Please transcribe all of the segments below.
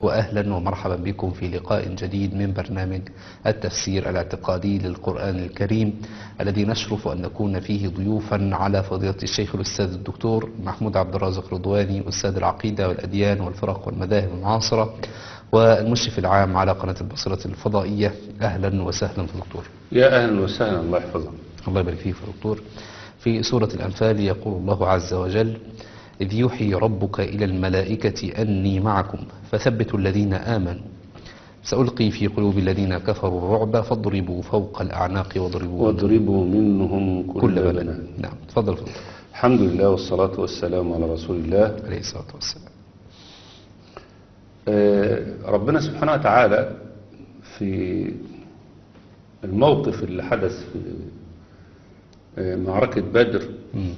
وأهلا ومرحبا بكم في لقاء جديد من برنامج التفسير الاعتقادي للقرآن الكريم الذي نشرف أن نكون فيه ضيوفا على فضيلة الشيخ الأستاذ الدكتور محمود عبد الرازق رضواني أستاذ العقيدة والأديان والفرق والمذاهب المعاصرة والمشرف العام على قناة البصرة الفضائية أهلا وسهلا في الدكتور يا أهلا وسهلا الله يحفظك الله يبارك فيك يا دكتور في سورة الأنفال يقول الله عز وجل إذ يوحي ربك إلى الملائكة أني معكم فثبتوا الذين آمنوا سألقي في قلوب الذين كفروا الرعب فاضربوا فوق الأعناق واضربوا واضربوا منهم كل, كل بنان بنان نعم تفضل فضل الحمد لله والصلاة والسلام على رسول الله عليه الصلاة والسلام آه، ربنا سبحانه وتعالى في الموقف اللي حدث في آه، معركة بدر مم.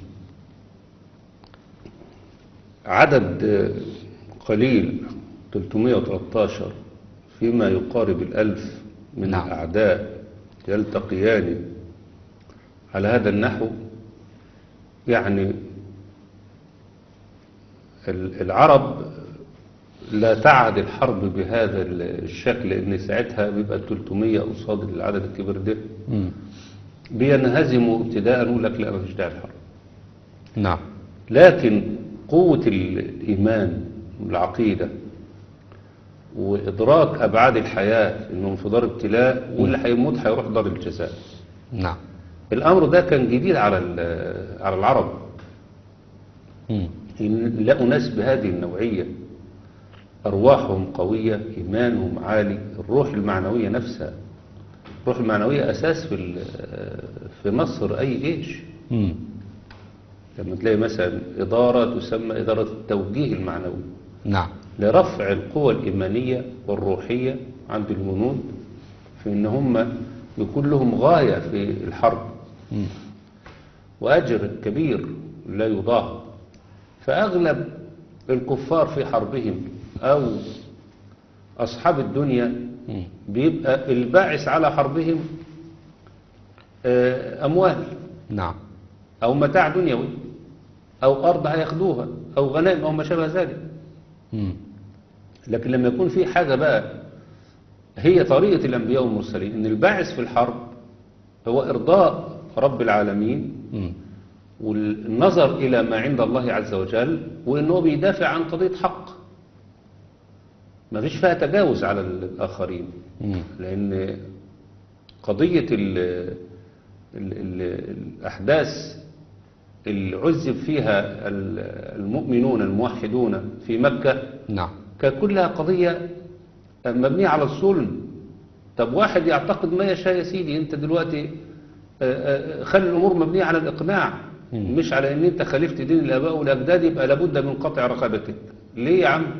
عدد آه، قليل 313 فيما يقارب الألف من نعم. الأعداء يلتقيان على هذا النحو يعني ال- العرب لا تعهد الحرب بهذا الشكل لأن ساعتها بيبقى 300 قصاد العدد الكبير ده مم. بينهزموا ابتداء يقول لك لا ما فيش داعي للحرب نعم لكن قوة الإيمان والعقيدة وإدراك أبعاد الحياة إنهم في دار ابتلاء واللي هيموت هيروح دار الجزاء نعم الأمر ده كان جديد على ال- على العرب مم. إن لقوا ناس بهذه النوعية أرواحهم قوية إيمانهم عالي الروح المعنوية نفسها الروح المعنوية أساس في ال- في مصر أي جيش مم. لما تلاقي مثلا إدارة تسمى إدارة التوجيه المعنوي نعم لرفع القوى الإيمانية والروحية عند الجنود في إن هم يكون لهم غاية في الحرب مم. وأجر كبير لا يضاهى فأغلب الكفار في حربهم أو أصحاب الدنيا مم. بيبقى الباعث على حربهم آه، أموال نعم أو متاع دنيوي أو أرض هياخدوها أو غنائم أو ما شابه ذلك مم. لكن لما يكون في حاجة بقى هي طريقة الأنبياء والمرسلين إن الباعث في الحرب هو إرضاء رب العالمين مم. والنظر إلى ما عند الله عز وجل وإنه بيدافع عن قضية حق ما فيش فيها تجاوز على الآخرين مم. لأن قضية ال ال ال الأحداث اللي عذب فيها ال- المؤمنون الموحدون في مكة نعم كانت كلها قضية مبنية على الظلم طب واحد يعتقد ما يشاء يا سيدي انت دلوقتي آه، آه، خلي الامور مبنية على الاقناع مم. مش على ان انت خالفت دين الاباء والاجداد يبقى لابد من قطع رقبتك ليه يا عم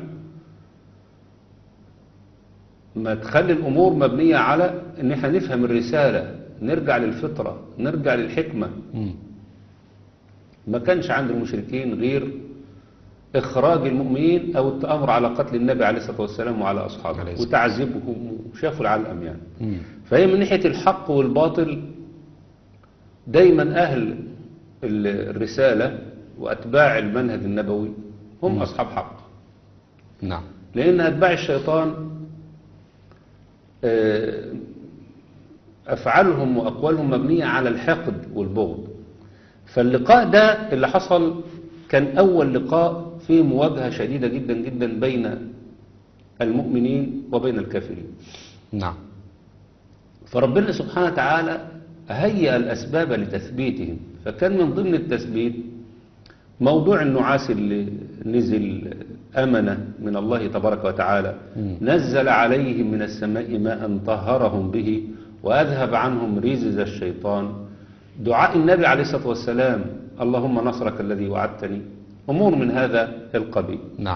ما تخلي الامور مبنية على ان احنا نفهم الرسالة نرجع للفطرة نرجع للحكمة مم. ما كانش عند المشركين غير إخراج المؤمنين أو التأمر على قتل النبي عليه الصلاة والسلام وعلى عليه أصحابه الصلاة وتعذيبهم وشافوا العالم يعني مم. فهي من ناحية الحق والباطل دايما أهل ال- الرسالة وأتباع المنهج النبوي هم أصحاب حق نعم لأن أتباع الشيطان آه، أفعالهم وأقوالهم مبنية على الحقد والبغض فاللقاء ده اللي حصل كان أول لقاء فيه مواجهة شديدة جدا جدا بين المؤمنين وبين الكافرين نعم فربنا سبحانه وتعالى هيأ الأسباب لتثبيتهم فكان من ضمن التثبيت موضوع النعاس اللي نزل أمنة من الله تبارك وتعالى مم. نزل عليهم من السماء ماء طهرهم به وأذهب عنهم رجز الشيطان دعاء النبي عليه الصلاة والسلام اللهم نصرك الذي وعدتني أمور من هذا القبيل نعم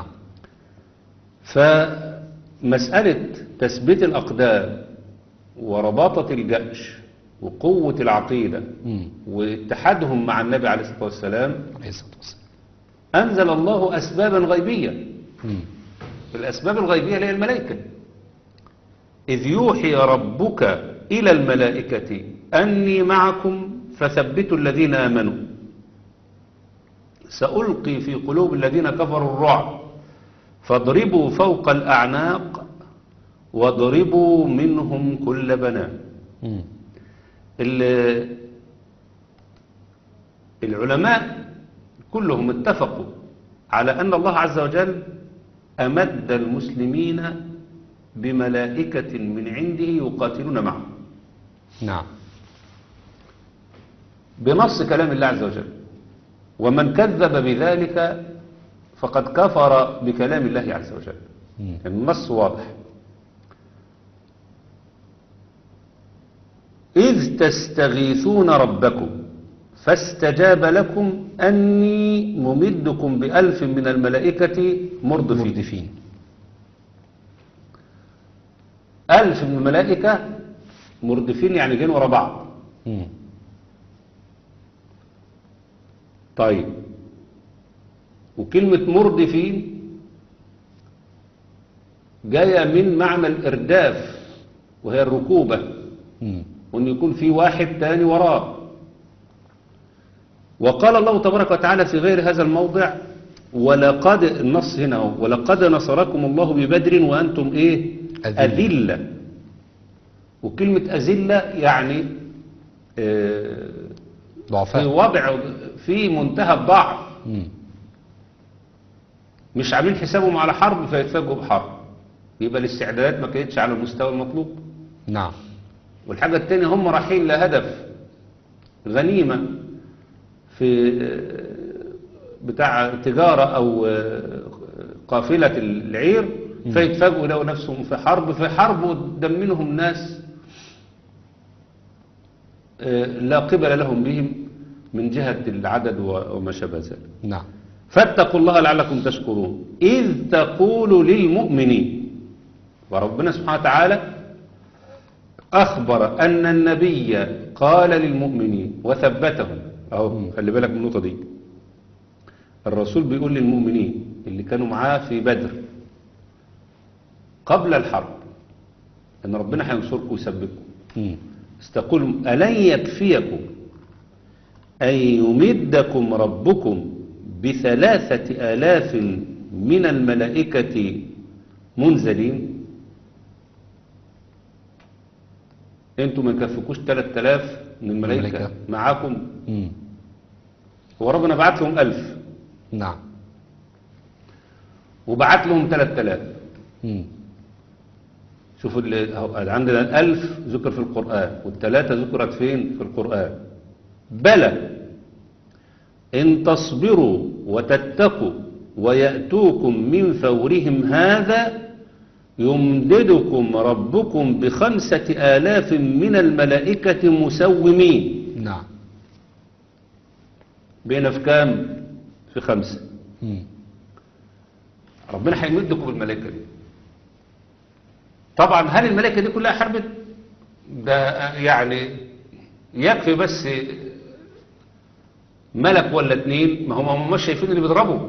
فمسألة تثبيت الأقدام ورباطة الجأش وقوة العقيدة مم. واتحادهم مع النبي عليه الصلاة والسلام عليه الصلاة والسلام أنزل الله أسبابا غيبية مم. الأسباب الغيبية اللي هي الملائكة إذ يوحي ربك إلى الملائكة أني معكم فثبتوا الذين آمنوا سألقي في قلوب الذين كفروا الرعب فاضربوا فوق الأعناق واضربوا منهم كل بنان مم. ال- العلماء كلهم اتفقوا على أن الله عز وجل أمد المسلمين بملائكة من عنده يقاتلون معه نعم بنص كلام الله عز وجل ومن كذب بذلك فقد كفر بكلام الله عز وجل مم. النص واضح إذ تستغيثون ربكم فاستجاب لكم أني ممدكم بألف من الملائكة مردفين مردفين ألف من الملائكة مردفين يعني جين ورا بعض مم. طيب وكلمة مردفين جاية من معنى الإرداف وهي الركوبة مم. وأن يكون في واحد تاني وراه وقال الله تبارك وتعالى في غير هذا الموضع ولقد النص هنا هو ولقد نصركم الله ببدر وأنتم إيه أذلة. أذلة وكلمة أذلة يعني آه، في ضعفاء وضع في منتهى الضعف مم. مش عاملين حسابهم على حرب فيتفاجئوا بحرب يبقى الاستعدادات ما كانتش على المستوى المطلوب نعم والحاجة التانية هم رايحين لهدف غنيمة في بتاع تجارة أو قافلة العير فيتفاجئوا يلاقوا نفسهم في حرب في حرب قدام منهم ناس لا قبل لهم بهم من جهة العدد وما شابه ذلك نعم فاتقوا الله لعلكم تشكرون إذ تقول للمؤمنين وربنا سبحانه وتعالى أخبر أن النبي قال للمؤمنين وثبتهم أهو خلي بالك من النقطة دي الرسول بيقول للمؤمنين اللي كانوا معاه في بدر قبل الحرب أن ربنا هينصركم ويثبتكم مم. استقول ألن يكفيكم أن يمدكم ربكم بثلاثة آلاف من الملائكة منزلين انتوا ما يكفكوش 3000 من الملائكة الملائكة. معاكم مم. هو ربنا بعت لهم 1000 نعم وبعت لهم 3000 مم. شوفوا اللي أهو عندنا الألف ذكر في القرآن والثلاثة ذكرت فين في القرآن بلى إن تصبروا وتتقوا ويأتوكم من فورهم هذا يمددكم ربكم بخمسة آلاف من الملائكة مسومين نعم بين في كام في خمسة مم. ربنا هيمدكم بالملائكة دي طبعا هل الملائكة دي كلها حربت ده يعني يكفي بس ملك ولا اتنين ما هم هم مش شايفين اللي بيضربوا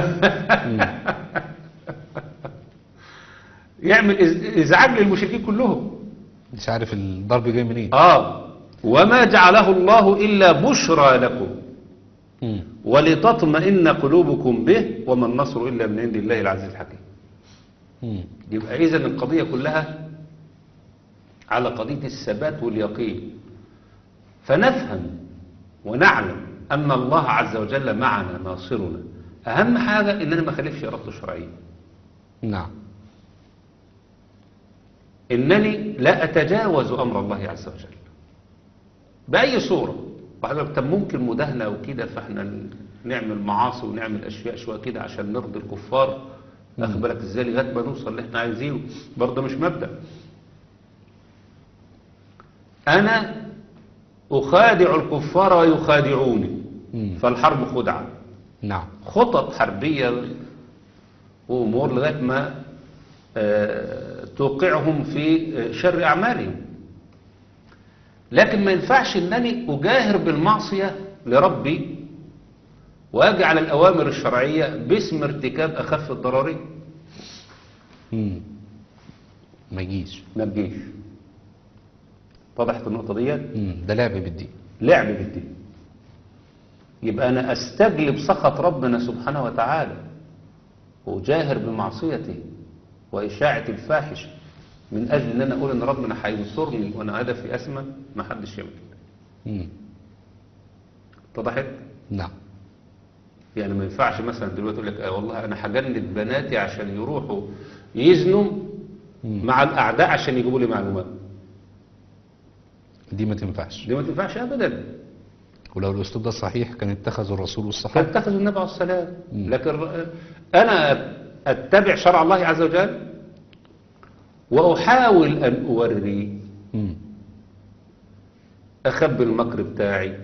يعمل إز- ازعاج للمشركين كلهم مش عارف الضرب جاي منين اه وما جعله الله الا بشرى لكم مم. ولتطمئن قلوبكم به وما النصر الا من عند الله العزيز الحكيم مم. يبقى إذا القضية كلها على قضية الثبات واليقين فنفهم ونعلم أن الله عز وجل معنا ناصرنا أهم حاجة إن أنا ما أخالفش إرادته الشرعية نعم إنني لا أتجاوز أمر الله عز وجل بأي صورة بعد طب ممكن مداهنة وكده فإحنا نعمل معاصي ونعمل أشياء شوية كده عشان نرضي الكفار أخد بالك إزاي لغاية ما نوصل اللي إحنا عايزينه برضه مش مبدأ أنا أخادع الكفار ويخادعوني مم. فالحرب خدعة نعم خطط حربية وأمور لغاية ما آه، توقعهم في آه، شر أعمالهم لكن ما ينفعش أنني أجاهر بالمعصية لربي وأجي على الأوامر الشرعية باسم ارتكاب أخف الضررين مم. ما يجيش ما تجيش وضحت النقطة ديت مم. ده لعب بالدين لعب بالدين يبقى أنا أستجلب سخط ربنا سبحانه وتعالى وجاهر بمعصيته وإشاعة الفاحشة من أجل أن أنا أقول أن ربنا هينصرني وأنا هدفي أسمى ما حدش يعمل كده. مم. اتضحت؟ نعم يعني ما ينفعش مثلا دلوقتي يقول لك آه والله أنا هجند بناتي عشان يروحوا يزنوا مم. مع الأعداء عشان يجيبوا لي معلومات دي ما تنفعش دي ما تنفعش أبدا ولو الأسلوب ده صحيح كان اتخذ الرسول والصحابة فاتخذوا النبي عليه السلام مم. لكن ر- أنا أتبع شرع الله عز وجل وأحاول أن أوري مم. أخبي المكر بتاعي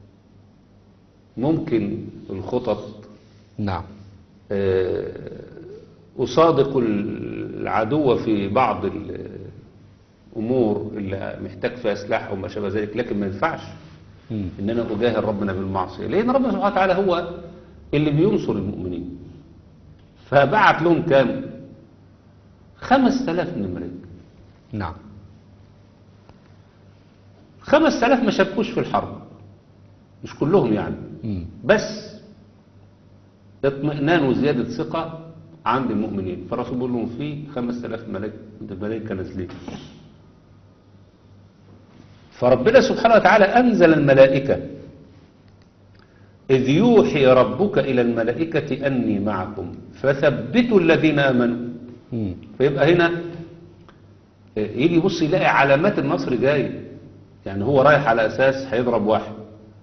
ممكن الخطط نعم آه، أصادق العدو في بعض الأمور اللي محتاج فيها سلاح وما شابه ذلك لكن ما ينفعش مم. إن أنا أجاهر ربنا بالمعصية لأن ربنا سبحانه وتعالى هو اللي بينصر المؤمنين فبعت لهم كام خمس تلاف نمرة نعم خمس تلاف ما شاركوش في الحرب مش كلهم يعني مم. بس اطمئنان وزيادة ثقة عند المؤمنين فالرسول بيقول لهم في 5000 ملائكة ملائكة نازلين فربنا سبحانه وتعالى أنزل الملائكة إذ يوحي ربك إلى الملائكة أني معكم فثبتوا الذين آمنوا مم. فيبقى هنا يجي يبص يلاقي علامات النصر جاية يعني هو رايح على أساس هيضرب واحد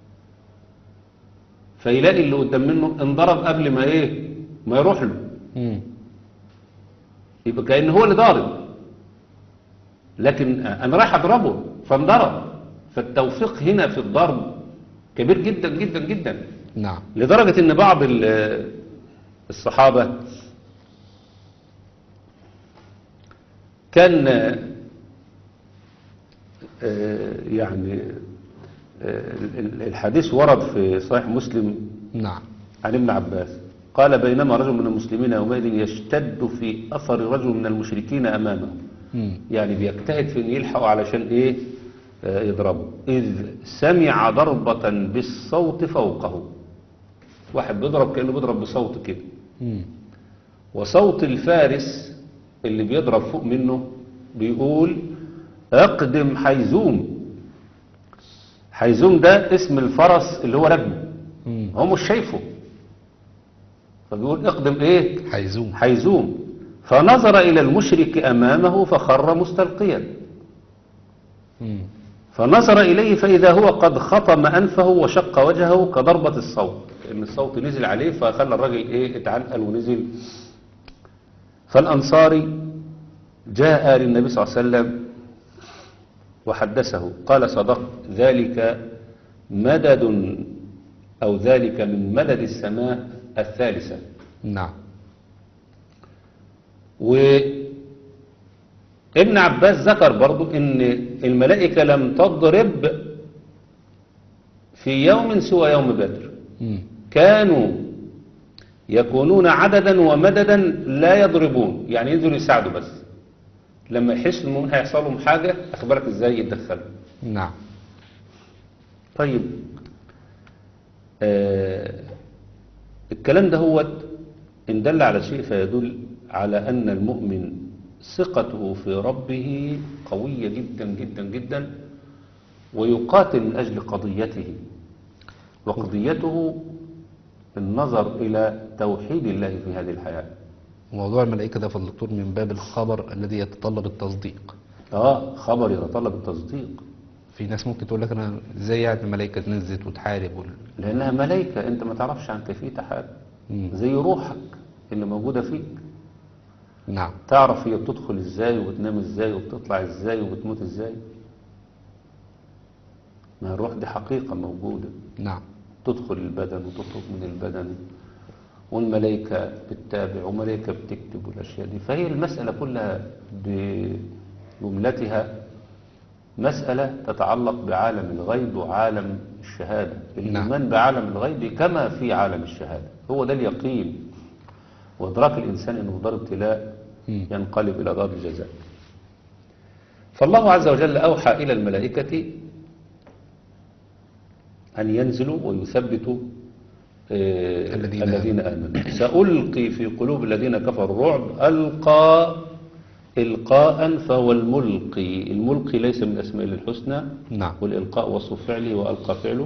فيلاقي اللي قدام منه انضرب قبل ما ايه ما يروح له مم. يبقى كأن هو اللي ضارب لكن انا رايح اضربه فانضرب فالتوفيق هنا في الضرب كبير جدا جدا جدا نعم لدرجة ان بعض ال- الصحابة كان آه، يعني آه، ال- الحديث ورد في صحيح مسلم نعم عن ابن عباس قال بينما رجل من المسلمين يومئذ يشتد في أثر رجل من المشركين أمامه مم. يعني بيجتهد في ان يلحقوا علشان ايه آه، يضربوا إذ سمع ضربة بالصوت فوقه واحد بيضرب كأنه بيضرب بصوت كده مم. وصوت الفارس اللي بيضرب فوق منه بيقول اقدم حيزوم حيزوم ده اسم الفرس اللي هو راكبه مم. هو مش شايفه فبيقول اقدم ايه حيزوم حيزوم فنظر إلى المشرك أمامه فخر مستلقيا مم. فنظر إليه فإذا هو قد خطم أنفه وشق وجهه كضربة الصوت لأن الصوت نزل عليه فخلى الراجل إيه اتعنقل ونزل فالأنصاري جاء للنبي صلى الله عليه وسلم وحدثه قال صدقت ذلك مدد أو ذلك من مدد السماء الثالثة نعم وابن عباس ذكر برضو ان الملائكة لم تضرب في يوم سوى يوم بدر مم. كانوا يكونون عددا ومددا لا يضربون يعني ينزلوا يساعدوا بس لما يحس المؤمن هيحصل لهم حاجة اخبرك ازاي يتدخلوا نعم طيب آه الكلام ده هو إن دل على شيء فيدل على أن المؤمن ثقته في ربه قوية جدا جدا جدا ويقاتل من أجل قضيته وقضيته النظر إلى توحيد الله في هذه الحياة موضوع الملائكة ده في الدكتور من باب الخبر الذي يتطلب التصديق آه خبر يتطلب التصديق في ناس ممكن تقول لك انا ازاي يعني الملائكة نزلت وتحارب وال... لأنها ملائكة أنت ما تعرفش عن كيفية حاجة مم. زي روحك اللي موجودة فيك نعم تعرف هي بتدخل ازاي وبتنام ازاي وبتطلع ازاي وبتموت ازاي ما الروح دي حقيقة موجودة نعم تدخل البدن وتخرج من البدن والملائكة بتتابع وملائكة بتكتب والأشياء دي فهي المسألة كلها بجملتها مسألة تتعلق بعالم الغيب وعالم الشهادة الإيمان بعالم الغيب كما في عالم الشهادة هو ده اليقين وإدراك الإنسان أنه دار ابتلاء مم. ينقلب إلى دار الجزاء فالله عز وجل أوحى إلى الملائكة أن ينزلوا ويثبتوا آه، الذين الذين آمنوا سألقي في قلوب الذين كفروا الرعب ألقى إلقاء فهو الملقي الملقي ليس من أسماء الله الحسنى نعم والإلقاء وصف فعله وألقى فعله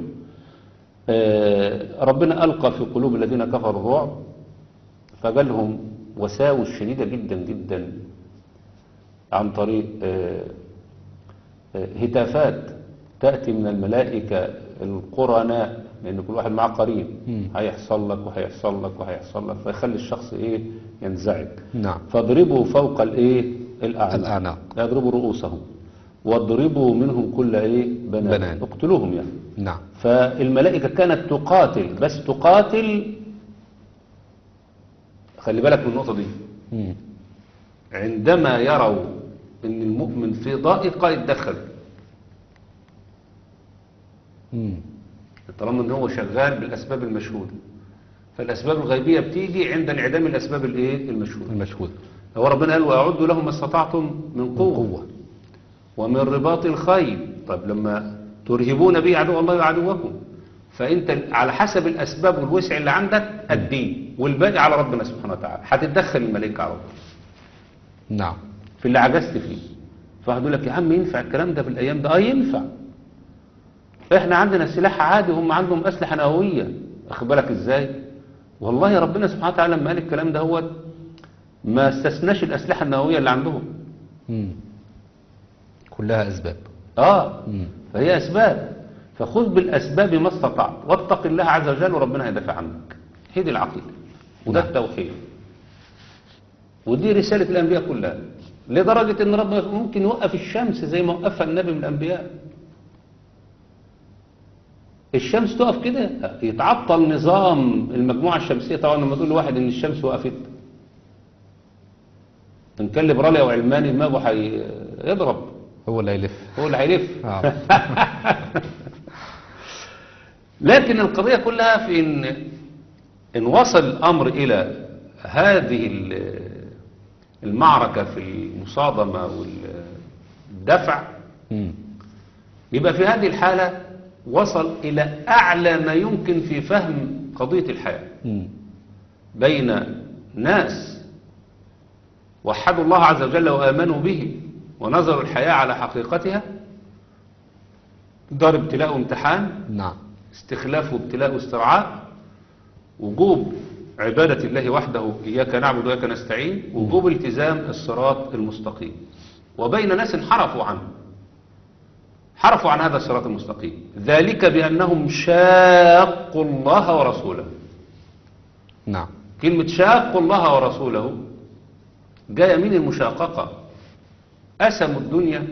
آه، ربنا ألقى في قلوب الذين كفروا الرعب فقال لهم وساوس شديدة جدا جدا عن طريق آه، آه، هتافات تأتي من الملائكة القرناء لأن كل واحد معاه قرين مم. هيحصل لك وهيحصل لك وهيحصل لك فيخلي الشخص إيه ينزعج نعم فاضربوا فوق الإيه الأعناق الأعناق يضربوا رؤوسهم واضربوا منهم كل إيه بنان, بنان. اقتلوهم يعني نعم فالملائكة كانت تقاتل بس تقاتل خلي بالك من النقطة دي مم. عندما يروا ان المؤمن في ضائقة يتدخل مم. طالما ان هو شغال بالاسباب المشهودة فالاسباب الغيبية بتيجي عند انعدام الاسباب الايه المشهودة المشهود هو ربنا قال واعدوا لهم ما استطعتم من قوة قوة ومن رباط الخيل طيب لما ترهبون به عدو الله وعدوكم فانت على حسب الاسباب والوسع اللي عندك الدين والباقي على ربنا سبحانه وتعالى هتتدخل الملائكه على طول نعم في اللي عجزت فيه فهدول لك يا عم ينفع الكلام ده في الايام ده اه ينفع احنا عندنا سلاح عادي هم عندهم اسلحه نوويه واخد بالك ازاي والله ربنا سبحانه وتعالى لما قال الكلام ده هو ما استثناش الاسلحه النوويه اللي عندهم مم. كلها أسباب اه مم. فهي أسباب فخذ بالأسباب ما استطعت واتق الله عز وجل وربنا هيدافع عنك هي دي العقيدة وده نعم. التوحيد ودي رسالة الأنبياء كلها لدرجة أن ربنا ممكن يوقف الشمس زي ما وقفها النبي من الأنبياء الشمس تقف كده يتعطل نظام المجموعة الشمسية طبعا لما تقول لواحد ان الشمس وقفت ان كان ليبرالي او علماني دماغه هيضرب هو اللي هيلف هو اللي هيلف آه. لكن القضية كلها في إن إن وصل الأمر إلى هذه ال- المعركة في المصادمة والدفع مم. يبقى في هذه الحالة وصل إلى أعلى ما يمكن في فهم قضية الحياة مم. بين ناس وحدوا الله عز وجل وآمنوا به ونظروا الحياة على حقيقتها دار ابتلاء وامتحان نعم استخلاف وابتلاء واسترعاء وجوب عبادة الله وحده إياك نعبد وإياك نستعين وجوب التزام الصراط المستقيم وبين ناس انحرفوا عنه حرفوا عن هذا الصراط المستقيم ذلك بأنهم شاقوا الله ورسوله نعم كلمة شاقوا الله ورسوله جاية من المشاققة قسموا الدنيا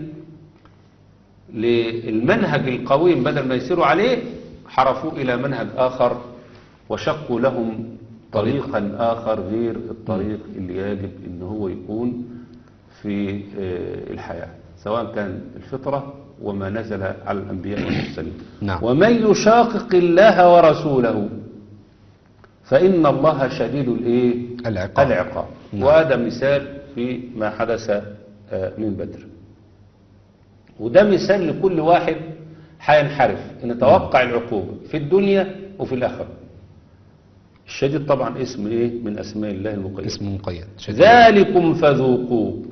للمنهج القويم بدل ما يسيروا عليه حرفوا إلى منهج آخر وشقوا لهم طريقا آخر غير الطريق اللي يجب ان هو يكون في آه، الحياة سواء كان الفطرة وما نزل على الأنبياء والمرسلين نعم. ومن يشاقق الله ورسوله فإن الله شديد الإيه؟ العقاب. العقاب نعم. وهذا مثال في ما حدث آه، من بدر وده مثال لكل واحد هينحرف نتوقع العقوبة في الدنيا وفي الآخرة الشديد طبعا اسم ايه من اسماء الله المقيد اسم مقيد شديد ذلكم فذوقوه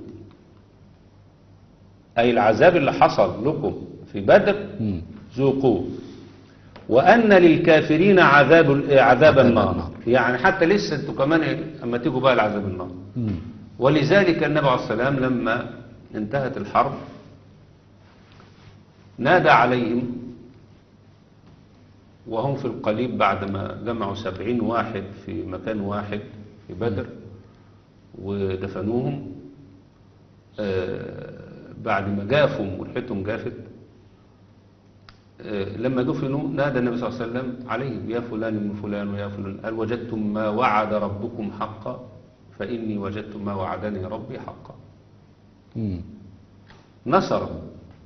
أي العذاب اللي حصل لكم في بدر مم. ذوقوه وأن للكافرين عذاب ال- عذاب عذاب النار النار. يعني حتى لسه انتوا كمان إيه، اما تيجوا بقى لعذاب النار مم. ولذلك النبي عليه السلام لما انتهت الحرب نادى عليهم وهم في القليب بعدما جمعوا سبعين واحد في مكان واحد في بدر ودفنوهم آه، بعد ما جافوا وريحتهم جافت آه، لما دفنوا نادى النبي صلى الله عليه وسلم عليهم يا فلان من فلان ويا فلان قال وجدتم ما وعد ربكم حقا فإني وجدت ما وعدني ربي حقا مم. نصرهم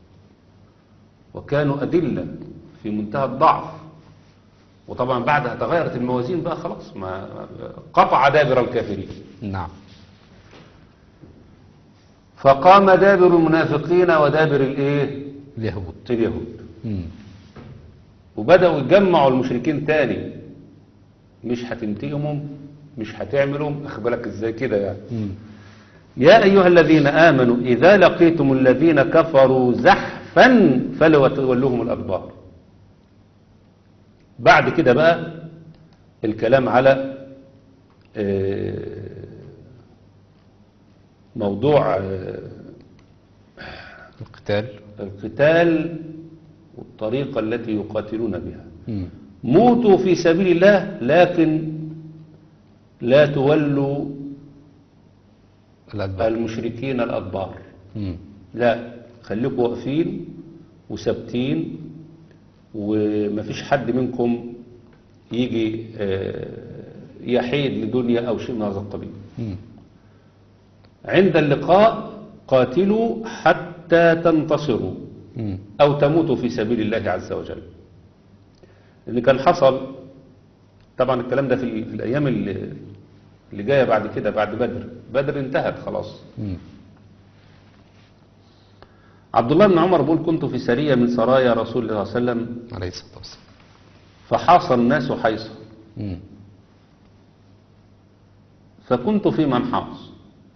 وكانوا أدلة في منتهى الضعف وطبعا بعدها تغيرت الموازين بقى خلاص ما قطع دابر الكافرين نعم فقام دابر المنافقين ودابر الايه مش هتنتقمهم مش هتعملهم اخبرك ازاي كده يعني مم. يا أيها الذين آمنوا إذا لقيتم الذين كفروا زحفا فلا تولوهم الأدبار بعد كده بقى الكلام على آه، موضوع آه، القتال القتال والطريقة التي يقاتلون بها مم. موتوا في سبيل الله لكن لا تولوا الأدبار المشركين الأدبار مم. لا خليكم واقفين وثابتين ومفيش حد منكم يجي آه، يحيد لدنيا أو شيء من هذا القبيل مم. عند اللقاء قاتلوا حتى تنتصروا مم. أو تموتوا في سبيل الله عز وجل اللي كان حصل طبعا الكلام ده في, ال- في الأيام اللي, اللي جاية بعد كده بعد بدر بدر انتهت خلاص مم. عبد الله بن عمر بيقول كنت في سرية من سرايا رسول الله صلى الله عليه وسلم عليه الصلاة والسلام فحاص الناس حيصا مم. فكنت في من حاص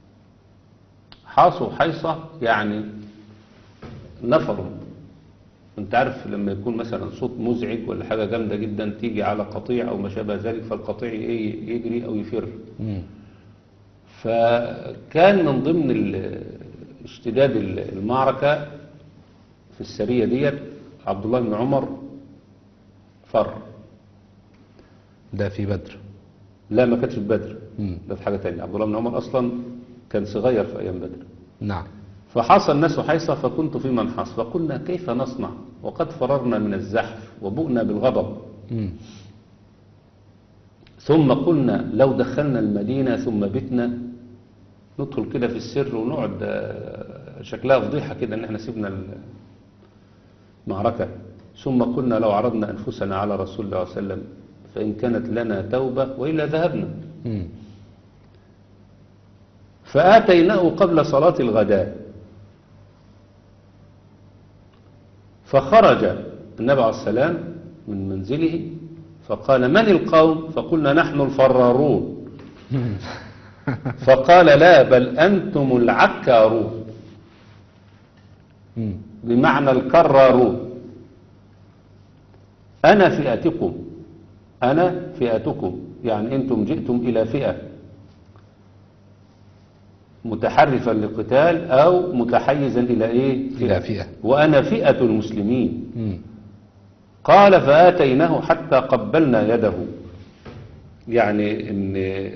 حاصوا حيصة يعني نفروا انت عارف لما يكون مثلا صوت مزعج ولا حاجة جامدة جدا تيجي على قطيع او ما شابه ذلك فالقطيع ايه يجري او يفر مم. فكان من ضمن ال- اشتداد ال- المعركة في السرية ديت عبد الله بن عمر فر ده في بدر لا ما كانش في بدر مم. ده في حاجة تانية عبد الله بن عمر أصلا كان صغير في أيام بدر نعم فحاص الناس حيصة فكنت في من حاص فقلنا كيف نصنع وقد فررنا من الزحف وبؤنا بالغضب مم. ثم قلنا لو دخلنا المدينة ثم بتنا ندخل كده في السر ونقعد آه، شكلها فضيحة كده ان احنا سيبنا المعركة ثم قلنا لو عرضنا أنفسنا على رسول الله صلى الله عليه وسلم فإن كانت لنا توبة وإلا ذهبنا مم. فآتيناه قبل صلاة الغداء فخرج النبي عليه السلام من منزله فقال من القوم فقلنا نحن الفرارون فقال لا بل أنتم العكارون مم. بمعنى الكرارون أنا فئتكم أنا فئتكم يعني أنتم جئتم إلى فئة متحرفا للقتال أو متحيزا إلى إيه إلى فئة. وأنا فئة المسلمين مم. قال فآتيناه حتى قبلنا يده يعني ان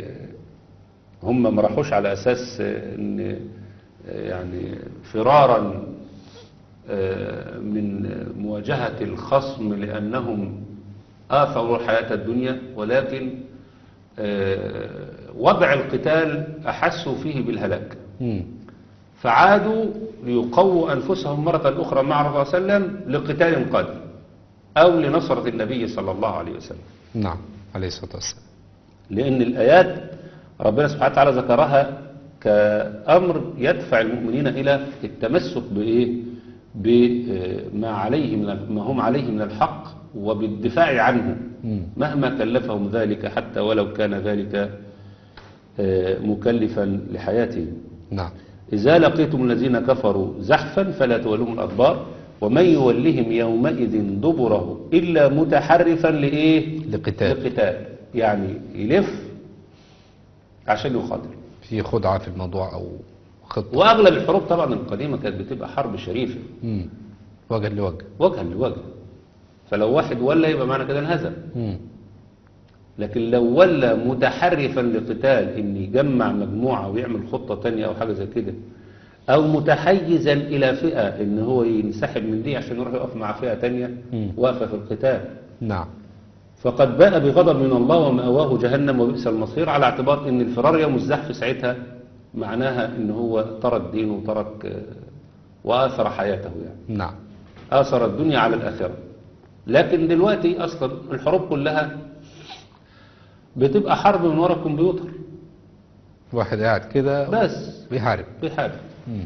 هم ما راحوش على اساس ان يعني فرارا آه، من مواجهة الخصم لأنهم آثروا الحياة الدنيا ولكن آه، وضع القتال أحسوا فيه بالهلاك مم. فعادوا ليقووا أنفسهم مرة أخرى مع الرسول صلى الله عليه وسلم لقتال قادم أو لنصرة النبي صلى الله عليه وسلم نعم عليه الصلاة والسلام لأن الآيات ربنا سبحانه وتعالى ذكرها كأمر يدفع المؤمنين إلى التمسك بإيه بما عليه من ما هم عليه من الحق وبالدفاع عنه مم. مهما كلفهم ذلك حتى ولو كان ذلك آه، مكلفا لحياتهم نعم إذا لقيتم الذين كفروا زحفا فلا تولوهم الأدبار ومن يولهم يومئذ دبره إلا متحرفا لإيه لقتال لقتال يعني يلف عشان يقاتل في خدعة في الموضوع أو خطة وأغلب الحروب طبعا القديمة كانت بتبقى حرب شريفة مم. وجه لوجه وجها لوجه فلو واحد ولا يبقى معنى كده انهزم مم. لكن لو ولا متحرفا لقتال ان يجمع مجموعة ويعمل خطة تانية او حاجة زي كده او متحيزا الى فئة ان هو ينسحب من دي عشان يروح يقف مع فئة تانية مم. واقفة في القتال نعم فقد باء بغضب من الله ومأواه جهنم وبئس المصير على اعتبار ان الفرار يوم الزحف ساعتها معناها ان هو ترك دينه وترك آه، وآثر حياته يعني نعم آثر الدنيا على الآخرة لكن دلوقتي أصلا الحروب كلها بتبقى حرب من وراء الكمبيوتر واحد قاعد كده بس بيحارب بحاجة مم.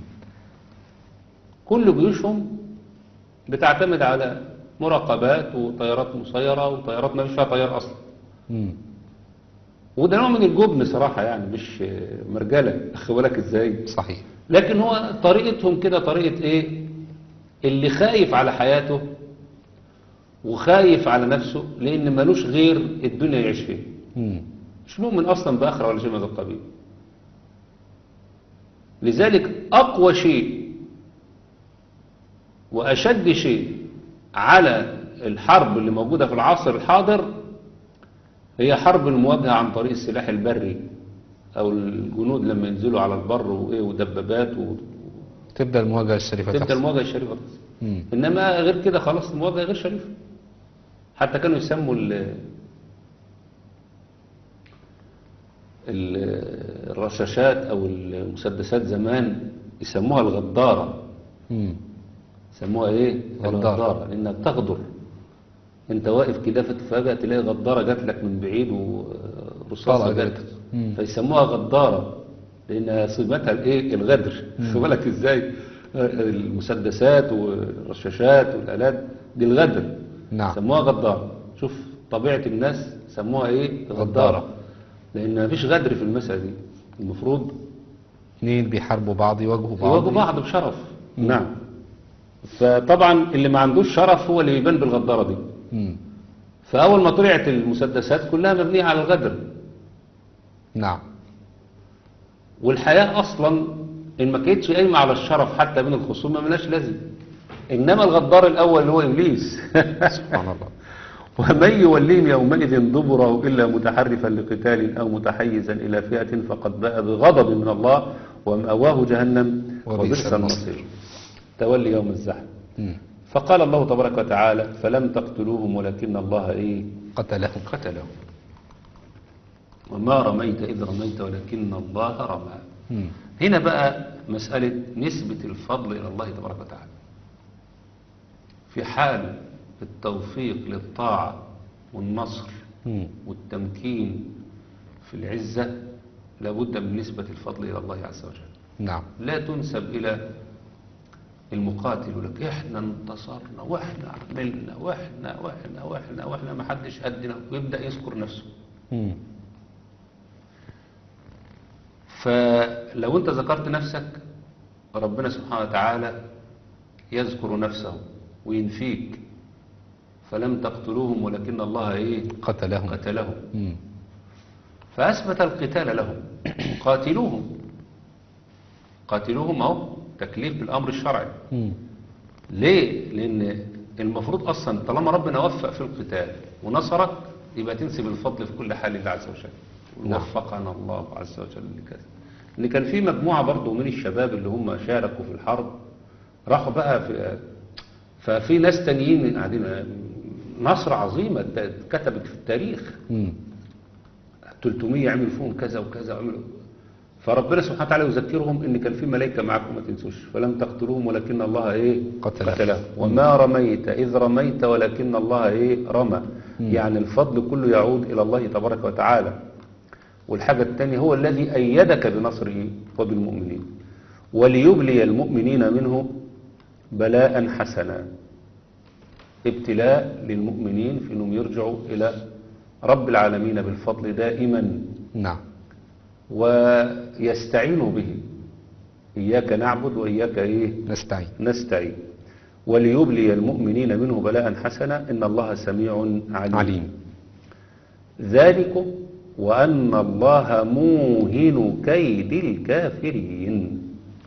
كل جيوشهم بتعتمد على مراقبات وطيارات مسيرة وطيارات ما فيش فيها طيار أصلا مم. وده نوع من الجبن صراحة يعني مش مرجلة أخي بالك إزاي صحيح لكن هو طريقتهم كده طريقة إيه اللي خايف على حياته وخايف على نفسه لأن ملوش غير الدنيا يعيش فيها مم. مش مؤمن أصلا بآخرة ولا شيء من هذا القبيل لذلك أقوى شيء وأشد شيء على الحرب اللي موجودة في العصر الحاضر هي حرب المواجهة عن طريق السلاح البري أو الجنود لما ينزلوا على البر وإيه ودبابات تبدأ المواجهة الشريفة وتبدأ تحصل. المواجهة الشريفة مم. إنما غير كده خلاص المواجهة غير شريفة حتى كانوا يسموا ال ال- الرشاشات أو المسدسات زمان يسموها الغدارة مم. يسموها ايه غدارة. الغدارة لانها بتغدر انت واقف كده فجأة تلاقي غدارة جات لك من بعيد ورصاصة طلع جات جات. مم. فيسموها غدارة لان صيغتها الايه الغدر خد بالك ازاي المسدسات والرشاشات والالات دي الغدر نعم. سموها غدارة شوف طبيعة الناس سموها ايه غدارة. غدارة لان مفيش غدر في المسألة دي المفروض اثنين بيحاربوا بعض يواجهوا بعض يواجهوا بعض بشرف نعم فطبعا اللي ما عندوش شرف هو اللي بيبان بالغدارة دي مم. فأول ما طلعت المسدسات كلها مبنية على الغدر نعم والحياة أصلا إن ما كانتش قايمة على الشرف حتى بين الخصوم ما ملاش لازم إنما الغدار الأول اللي هو إبليس سبحان الله ومن يوليهم يومئذ دبره إلا متحرفا لقتال أو متحيزا إلى فئة فقد باء بغضب من الله ومأواه جهنم وبئس وبئس المصير. المصير تولي يوم الزحف مم. فقال الله تبارك وتعالى فلم تقتلوهم ولكن الله إيه قتلهم قتلهم وما رميت إذ رميت ولكن الله رمى مم. هنا بقى مسألة نسبة الفضل إلى الله تبارك وتعالى في حال التوفيق للطاعة والنصر مم. والتمكين في العزة لابد من نسبة الفضل إلى الله عز وجل نعم لا تنسب إلى المقاتل يقول لك احنا انتصرنا واحنا عملنا واحنا واحنا واحنا واحنا ما حدش قدنا ويبدأ يذكر نفسه مم. فلو انت ذكرت نفسك ربنا سبحانه وتعالى يذكر نفسه وينفيك فلم تقتلوهم ولكن الله ايه قتلهم قتلهم مم. فأثبت القتال لهم قاتلوهم قاتلوهم اهو تكليف بالأمر الشرعي مم. ليه؟ لأن المفروض أصلا طالما ربنا وفق في القتال ونصرك يبقى تنسب الفضل في كل حال لله عز وجل نعم. وفقنا الله عز وجل لكذا إن كان في مجموعة برضو من الشباب اللي هم شاركوا في الحرب راحوا بقى في ففي ناس تانيين قاعدين نصر عظيمة اتكتبت في التاريخ مم. 300 عملوا فيهم كذا وكذا وعملوا فربنا سبحانه وتعالى يذكرهم ان كان في ملائكه معكم ما تنسوش فلم تقتلوهم ولكن الله ايه قتلهم. قتلهم وما رميت اذ رميت ولكن الله ايه رمى يعني الفضل كله يعود الى الله تبارك وتعالى والحاجه الثانيه هو الذي ايدك بنصره وبالمؤمنين وليبلي المؤمنين منه بلاء حسنا ابتلاء للمؤمنين في انهم يرجعوا الى رب العالمين بالفضل دائما نعم ويستعينوا به إياك نعبد وإياك إيه نستعين نستعين وليبلي المؤمنين منه بلاء حسنا إن الله سميع عليم, عليم ذلكم وأن الله موهن كيد الكافرين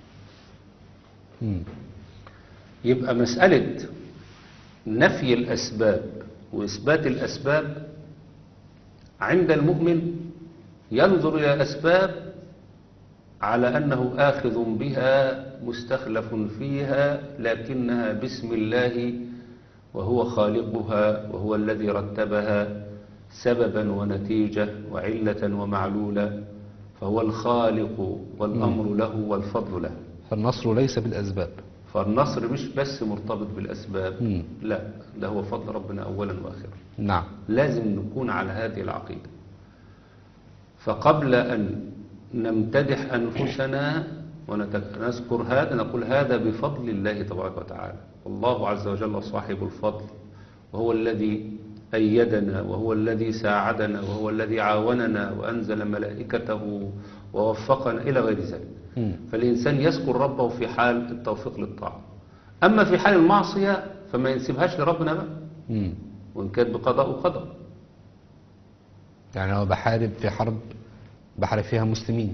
مم. يبقى مسألة نفي الأسباب وإثبات الأسباب عند المؤمن ينظر إلى الأسباب على أنه آخذ بها مستخلف فيها لكنها باسم الله وهو خالقها وهو الذي رتبها سببا ونتيجة وعلة ومعلولة فهو الخالق والأمر له والفضل له فالنصر ليس بالأسباب فالنصر مش بس مرتبط بالأسباب مم. لا ده هو فضل ربنا أولا وآخرا نعم لازم نكون على هذه العقيدة فقبل أن نمتدح أنفسنا ونذكر هذا نقول هذا بفضل الله تبارك وتعالى الله عز وجل صاحب الفضل وهو الذي أيدنا وهو الذي ساعدنا وهو الذي عاوننا وأنزل ملائكته ووفقنا إلى غير ذلك مم. فالإنسان يذكر ربه في حال التوفيق للطاعة أما في حال المعصية فما ينسبهاش لربنا بقى مم. وإن كانت بقضاء وقدر يعني لو بحارب في حرب بحارب فيها مسلمين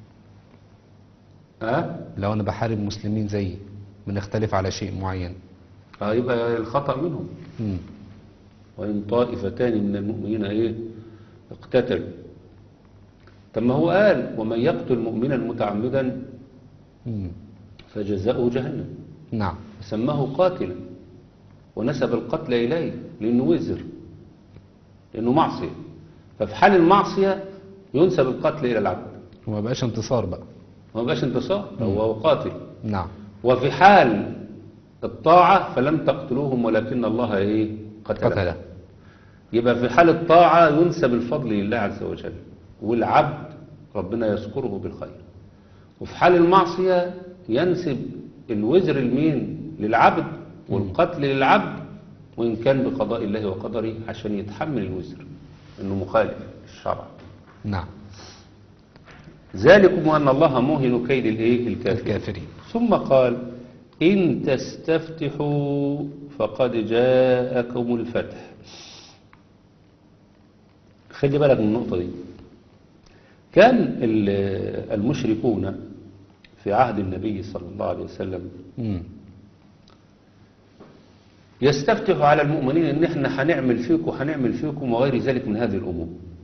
أه؟ لو انا بحارب مسلمين زيي بنختلف على شيء معين فيبقى الخطأ منهم مم. وإن طائفتان من المؤمنين إيه اقتتلوا طب ما هو قال ومن يقتل مؤمنا متعمدا مم. فجزاؤه جهنم نعم سماه قاتلا ونسب القتل إليه لأنه وزر لأنه معصية ففي حال المعصية ينسب القتل إلى العبد وما بقاش انتصار بقى ما بقاش انتصار هو قاتل نعم وفي حال الطاعة فلم تقتلوهم ولكن الله إيه قتلهم قتله يبقى في حال الطاعة ينسب الفضل لله عز وجل والعبد ربنا يذكره بالخير وفي حال المعصية ينسب الوزر المين للعبد والقتل للعبد وإن كان بقضاء الله وقدره عشان يتحمل الوزر إنه مخالف للشرع نعم ذلكم وأن الله موهن كيد الإيه الكافر الكافرين ثم قال إن تستفتحوا فقد جاءكم الفتح خلي بالك من النقطة دي كان ال- المشركون في عهد النبي صلى الله عليه وسلم مم. يستفتحوا على المؤمنين ان احنا هنعمل فيكم وهنعمل فيكم وغير ذلك من هذه الامور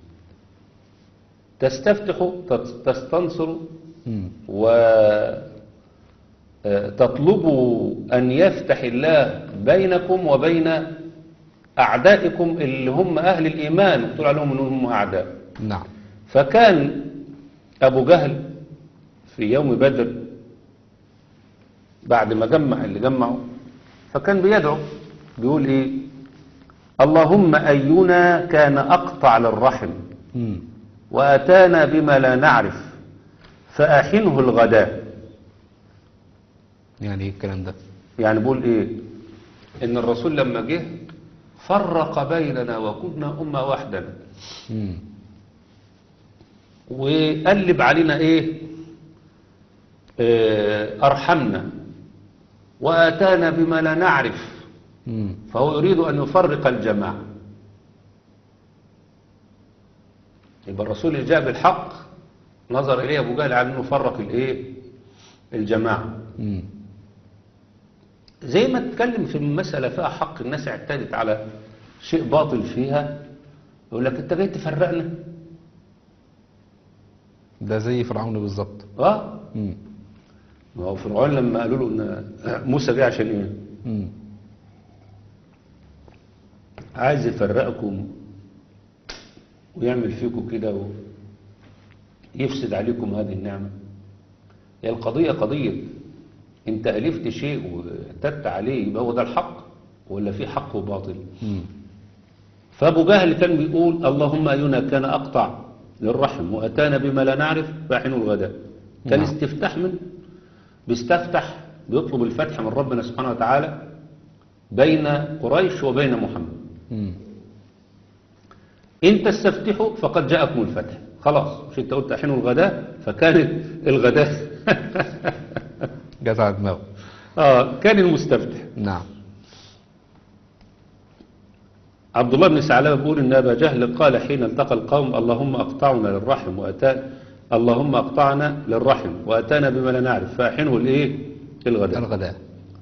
تستفتحوا تت- تستنصروا مم. وتطلبوا أن يفتح الله بينكم وبين أعدائكم اللي هم أهل الإيمان وتقول عليهم أنهم أعداء نعم فكان أبو جهل في يوم بدر بعد ما جمع اللي جمعه فكان بيدعو بيقول إيه اللهم أينا كان أقطع للرحم مم. وأتانا بما لا نعرف فأحنه الغداء يعني ايه الكلام ده يعني بقول ايه ان الرسول لما جه فرق بيننا وكنا امه واحده مم. وقلب علينا ايه آه، ارحمنا واتانا بما لا نعرف مم. فهو يريد ان يفرق الجماعه يبقى الرسول اللي جاء بالحق نظر اليه ابو جهل على انه فرق الايه الجماعه مم. زي ما تتكلم في مسألة فيها حق الناس اعتادت على شيء باطل فيها يقول لك انت جاي تفرقنا ده زي فرعون بالظبط اه مم. ما هو فرعون لما قالوا له ان موسى جه عشان ايه مم. عايز يفرقكم ويعمل فيكم كده ويفسد عليكم هذه النعمة هي القضية قضية انت ألفت شيء واعتدت عليه يبقى هو ده الحق ولا في حق وباطل مم. فابو جهل كان بيقول اللهم اينا كان اقطع للرحم واتانا بما لا نعرف فاحن الغداء كان نعم. استفتاح من بيستفتح بيطلب الفتح من ربنا سبحانه وتعالى بين قريش وبين محمد مم. ان تستفتحوا فقد جاءكم الفتح خلاص مش انت قلت احنوا الغداء فكانت الغداء جت على دماغه اه كان المستفتح نعم عبد الله بن ثعلبه بيقول ان ابا جهل قال حين التقى القوم اللهم اقطعنا للرحم واتى اللهم اقطعنا للرحم واتانا بما لا نعرف فاحنه الايه الغداء الغداء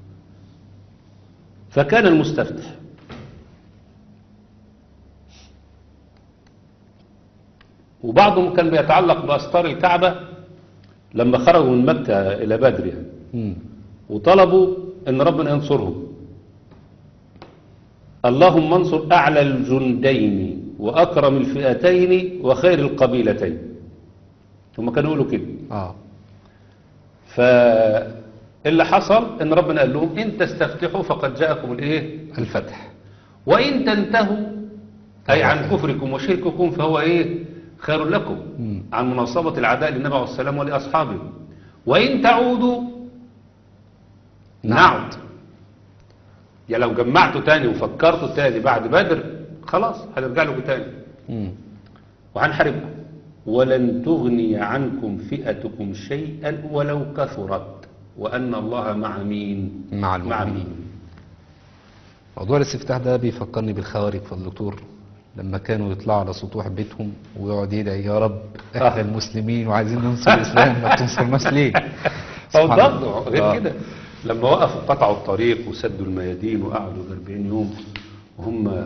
فكان المستفتح وبعضهم كان بيتعلق باستار الكعبه لما خرجوا من مكه الى بدر يعني مم. وطلبوا ان ربنا ينصرهم اللهم انصر اعلى الجندين واكرم الفئتين وخير القبيلتين هم كانوا يقولوا كده اه فاللي حصل ان ربنا قال لهم ان تستفتحوا فقد جاءكم الايه الفتح وان تنتهوا اي عن كفركم وشرككم فهو ايه خير لكم مم. عن مناصبة العداء للنبي عليه السلام ولاصحابه وان تعودوا نعود يا لو جمعته تاني وفكرته تاني بعد بدر خلاص هنرجع لكم تاني مم. وهنحاربكم ولن تغني عنكم فئتكم شيئا ولو كثرت وأن الله مع مين مع مع المؤمنين مين موضوع الاستفتاح ده بيفكرني بالخوارج فضل دكتور لما كانوا يطلعوا على سطوح بيتهم ويقعد يدعي يا رب احنا آه. المسلمين وعايزين ننصر الاسلام ما بتنصرناش ليه؟ أو سبحان الله. برضه غير آه. كده لما وقفوا قطعوا الطريق وسدوا الميادين وقعدوا 40 يوم وهم آه،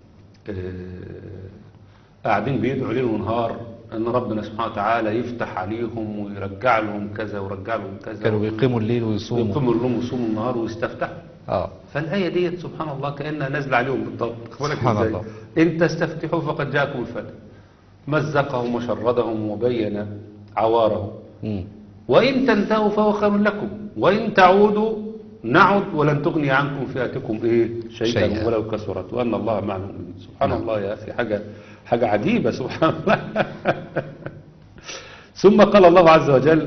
قاعدين بيدعوا ليل ونهار ان ربنا سبحانه وتعالى يفتح عليهم ويرجع لهم كذا ويرجع لهم كذا كانوا بيقيموا الليل ويصوموا ويقيموا الليل ويصوموا النهار ويستفتحوا اه فالآية ديت سبحان الله كأنها نازلة عليهم بالضبط أخبرك سبحان إزاي؟ الله. إن تستفتحوا فقد جاءكم الفتح مزقهم وشردهم وبين عوارهم مم. وإن تنتهوا فهو خير لكم وإن تعودوا نعد ولن تغني عنكم فئتكم إيه شيئا, شيئا. شيئا. ولو كثرت وأن الله مع المؤمنين سبحان نعم. الله يا أخي حاجة حاجة عجيبة سبحان الله ثم قال الله عز وجل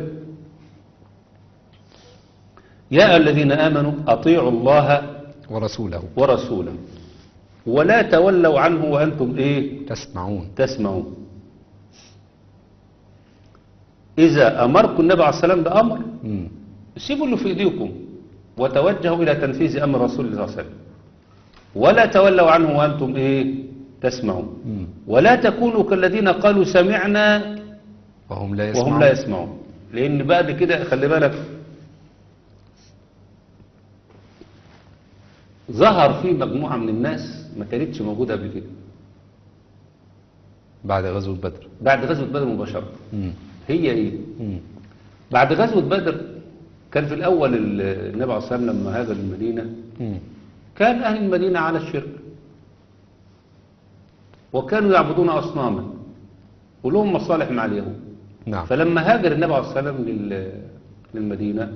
يا أيها الذين آمنوا أطيعوا الله ورسوله ورسوله ولا تولوا عنه وأنتم إيه تسمعون تسمعون إذا أمركم النبي عليه السلام بأمر مم. سيبوا اللي في إيديكم وتوجهوا إلى تنفيذ أمر رسول الله صلى الله عليه وسلم ولا تولوا عنه وأنتم إيه تسمعون مم. ولا تكونوا كالذين قالوا سمعنا وهم لا يسمعون وهم لا يسمعون لأن بعد كده خلي بالك ظهر في مجموعة من الناس ما كانتش موجودة قبل كده بعد غزوة بدر بعد غزوة بدر مباشرة مم. هي ايه مم. بعد غزوة بدر كان في الأول ال- النبي عليه الصلاة والسلام لما هاجر المدينة مم. كان أهل المدينة على الشرك وكانوا يعبدون أصناما ولهم مصالح مع اليهود نعم فلما هاجر النبي عليه الصلاة والسلام لل- للمدينة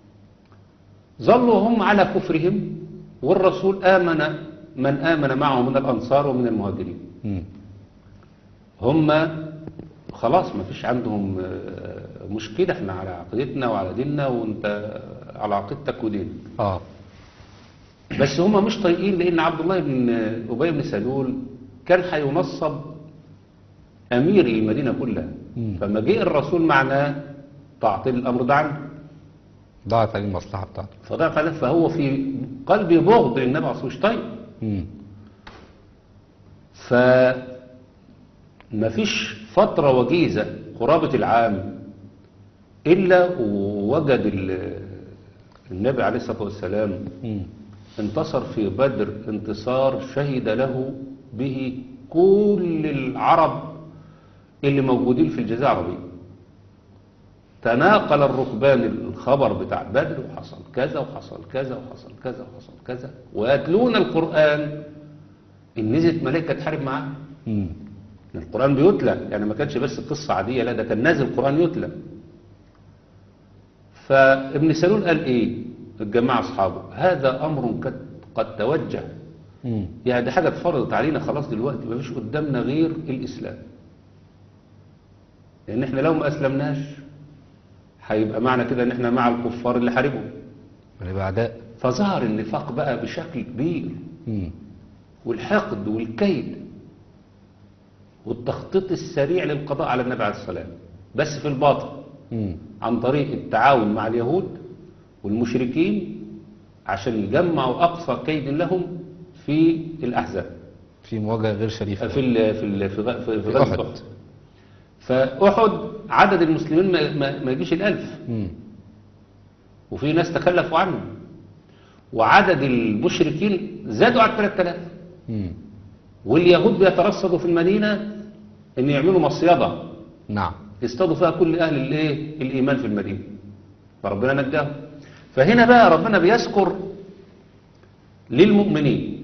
ظلوا هم على كفرهم والرسول آمن من آمن معه من الأنصار ومن المهاجرين مم. هم خلاص ما فيش عندهم آه، مشكلة احنا على عقيدتنا وعلى ديننا وانت على عقيدتك ودينك اه بس هم مش طايقين لان عبد الله بن ابي بن سلول كان هينصب امير المدينه كلها مم. فما جه الرسول معناه تعطيل الامر ده عنه ضاعت عليه المصلحة بتاعته فضعف عليه فهو في قلبه بغض للنبي عليه الصلاه والسلام مش طيب مم. ف ما فيش فترة وجيزة قرابة العام إلا ووجد ال- النبي عليه الصلاة والسلام مم. انتصر في بدر انتصار شهد له به كل العرب اللي موجودين في الجزيرة العربية تناقل الركبان الخبر بتاع بدر وحصل كذا وحصل كذا وحصل كذا وحصل كذا ويتلون القرآن إن نزلت ملائكة تحارب معاه مم. القرآن بيتلى يعني ما كانش بس قصة عادية لا ده كان نازل القرآن يتلى فابن سلول قال ايه الجماعة اصحابه هذا امر قد, قد توجه مم. يعني دي حاجة اتفرضت علينا خلاص دلوقتي ما فيش قدامنا غير الاسلام لان احنا لو ما اسلمناش هيبقى معنى كده ان احنا مع الكفار اللي حاربهم ونبقى أعداء فظهر النفاق بقى بشكل كبير مم. والحقد والكيد والتخطيط السريع للقضاء على النبي عليه السلام بس في الباطن مم. عن طريق التعاون مع اليهود والمشركين عشان يجمعوا أقصى كيد لهم في الأحزاب في مواجهة غير شريفة في ال في ال في غ- في في غزوة أحد. أحد فأحد عدد المسلمين ما, ما, ما يجيش الألف مم. وفي ناس تخلفوا عنه وعدد المشركين زادوا على 3000 مم. واليهود بيترصدوا في المدينة ان يعملوا مصيدة نعم يصطادوا فيها كل اهل الايه الايمان في المدينة فربنا نجاهم فهنا بقى ربنا بيذكر للمؤمنين